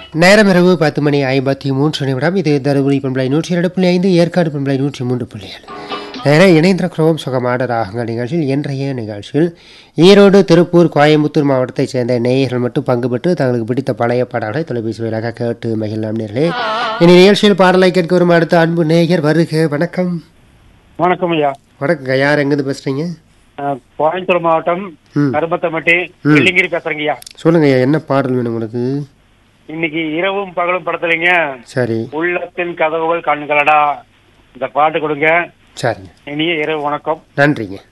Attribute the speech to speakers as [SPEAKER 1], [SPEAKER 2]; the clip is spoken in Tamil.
[SPEAKER 1] நேரம் இரவு பத்து மணி ஐம்பத்தி மூன்று நிமிடம் இது தருமபுரி பண்பலை நூற்றி இரண்டு புள்ளி ஐந்து ஏற்காடு பண்பலை நூற்றி மூன்று புள்ளி ஏழு நேர இணைந்திருக்கிறோம் சுகமாட ராகங்கள் நிகழ்ச்சியில் இன்றைய நிகழ்ச்சியில் ஈரோடு திருப்பூர் கோயம்புத்தூர் மாவட்டத்தைச் சேர்ந்த நேயர்கள் மட்டும் பங்கு பெற்று தங்களுக்கு பிடித்த பழைய பாடல்களை தொலைபேசி வழியாக கேட்டு மகிழலாம் நேர்களே இனி நிகழ்ச்சியில் பாடலை கேட்க வரும் அடுத்த அன்பு நேயர் வருக வணக்கம்
[SPEAKER 2] வணக்கம் ஐயா
[SPEAKER 1] வணக்கங்க யார் எங்கேருந்து பேசுறீங்க
[SPEAKER 2] அஹ், கோயம்புத்தூர் மாவட்டம்
[SPEAKER 1] ம்.
[SPEAKER 2] கருமத்தம்பட்டி
[SPEAKER 1] ம்.
[SPEAKER 2] வெள்ளிங்கிரி பேசுறேங்க ஐயா
[SPEAKER 1] சொல்லுங்க ஐயா என்ன பாடல் வேணும் உங்களுக்கு
[SPEAKER 2] இன்னைக்கு இரவும் பகலும் படத்துலங்க
[SPEAKER 1] சரி
[SPEAKER 2] உள்ளத்தின் கதவுகள் கண்களடா இந்த பாட்டு கொடுங்க
[SPEAKER 1] சரிங்க
[SPEAKER 2] இனிய இரவு வணக்கம்
[SPEAKER 1] நன்றிங்க